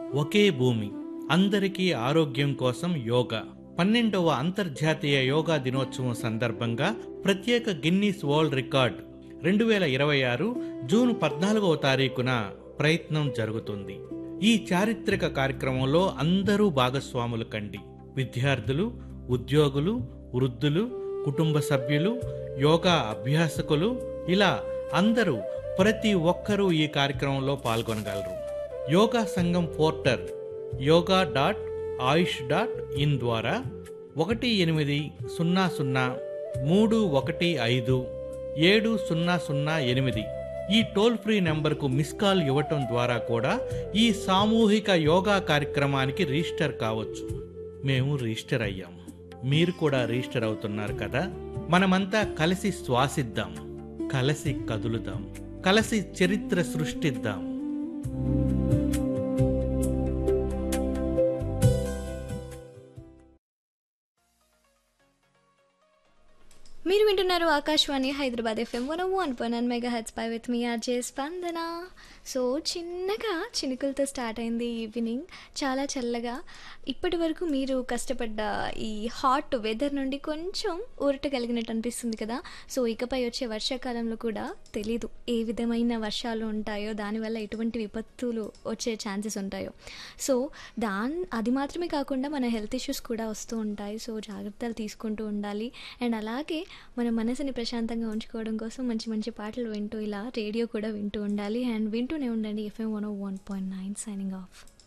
ఒకే భూమి అందరికీ ఆరోగ్యం కోసం యోగా పన్నెండవ అంతర్జాతీయ యోగా దినోత్సవం సందర్భంగా ప్రత్యేక గిన్నీస్ వరల్డ్ రికార్డ్ రెండు వేల ఇరవై ఆరు జూన్ పద్నాలుగవ తారీఖున ప్రయత్నం జరుగుతుంది ఈ చారిత్రక కార్యక్రమంలో అందరూ భాగస్వాములు కండి విద్యార్థులు ఉద్యోగులు వృద్ధులు కుటుంబ సభ్యులు యోగా అభ్యాసకులు ఇలా అందరూ ప్రతి ఒక్కరూ ఈ కార్యక్రమంలో పాల్గొనగలరు యోగా సంఘం portal yoga dot Ayush dot in ద్వారా ఒకటి ఎనిమిది సున్నా సున్నా మూడు ఒకటి ఐదు ఏడు సున్నా సున్నా ఎనిమిది ఈ టోల్ ఫ్రీ నెంబర్కు మిస్ కాల్ ఇవ్వటం ద్వారా కూడా ఈ సామూహిక యోగా కార్యక్రమానికి రిజిస్టర్ కావచ్చు మేము రిజిస్టర్ అయ్యాం మీరు కూడా రిజిస్టర్ అవుతున్నారు కదా మనమంతా కలిసి శ్వాసిద్దాం కలిసి కదులుదాం కలిసి చరిత్ర సృష్టిద్దాం మీరు వింటున్నారు Akashvani Hyderabad FM one one point megahertz పై విత్ మీ ఆర్జే స్పందన సో చిన్నగా చినుకులతో స్టార్ట్ అయింది ఈవినింగ్ చాలా చల్లగా ఇప్పటి వరకు మీరు కష్టపడ్డ ఈ హాట్ వెదర్ నుండి కొంచెం ఊరట కలిగినట్టు అనిపిస్తుంది కదా సో ఇకపై వచ్చే వర్షాకాలంలో కూడా తెలీదు ఏ విధమైన వర్షాలు ఉంటాయో దానివల్ల ఎటువంటి విపత్తులు వచ్చే ఛాన్సెస్ ఉంటాయో సో దాన్ అది మాత్రమే కాకుండా మన హెల్త్ ఇష్యూస్ కూడా వస్తూ ఉంటాయి సో జాగ్రత్తలు తీసుకుంటూ ఉండాలి అండ్ అలాగే మన మనసుని ప్రశాంతంగా ఉంచుకోవడం కోసం మంచి మంచి పాటలు వింటూ ఇలా రేడియో కూడా వింటూ ఉండాలి అండ్ వింటూనే ఉండండి FM one one point nine signing of